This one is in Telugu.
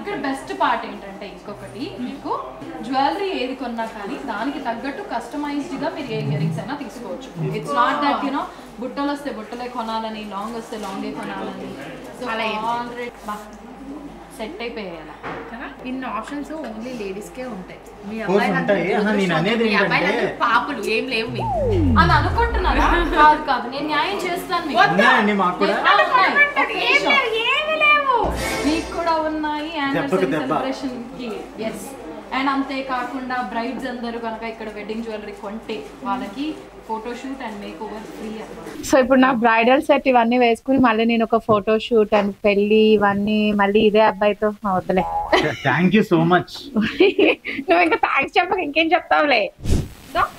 ఇక్కడ బెస్ట్ పార్ట్ ఏంటంటే ఇంకొకటి మీకు జ్యువెలరీ ఏది కొన్నా కానీ దానికి తగ్గట్టు కస్టమైజ్డ్ గా మీరు ఏ ఇయరింగ్స్ అయినా తీసుకోవచ్చు ఇట్స్ నాట్ దట్ యునో బుట్టలు వస్తే బుట్టలే కొనాలని లాంగ్ వస్తే లాంగే కొనాలని సో అలా ఏం లేదు. ఆల్రెడీ సెట్ అయిపోయాయి అలా కదా ఇన్ని ఆప్షన్స్ ఓన్లీ లేడీస్ కే ఉంటాయి మీ Course అబ్బాయిలు ఉంటాయి. అందరూ ఆహా, నేను అనేది మీ అబ్బాయిలు ఏంటంటే- అందరూ పాపులు ఏం లేవు మీకు అని అనుకుంటున్నారా కాదు కాదు నేను న్యాయం చేస్తాను మీకు. ఉన్నాయండి మాకు కూడా ఆ, ఉన్నాయి. ఒక్క ఏం నిమిషం. లేవు ఏమీ లేవు మీకు కూడా ఉన్నాయి దెబ్బకు దెబ్బ. సెలబ్రేషన్ కి ఎస్ అండ్ అంతే కాకుండా బ్రైడ్స్ అందరూ కనుక ఇక్కడ వెడ్డింగ్ జ్యువెలరీ కొంటే వాళ్ళకి photoshoot and makeover free అన్నమాట సో ఇప్పుడు నా బ్రైడల్ సెట్ ఇవన్నీ వేసుకుని మళ్ళీ నేను ఒక ఫోటో షూట్ అండ్ పెళ్లి ఇవన్నీ మళ్ళీ ఇదే అబ్బాయితో వద్దులే థ్యాంక్ యూ సో మచ్ నువ్వు ఇంకా థ్యాంక్స్ చెప్పక ఇంకేం చెప్తావులే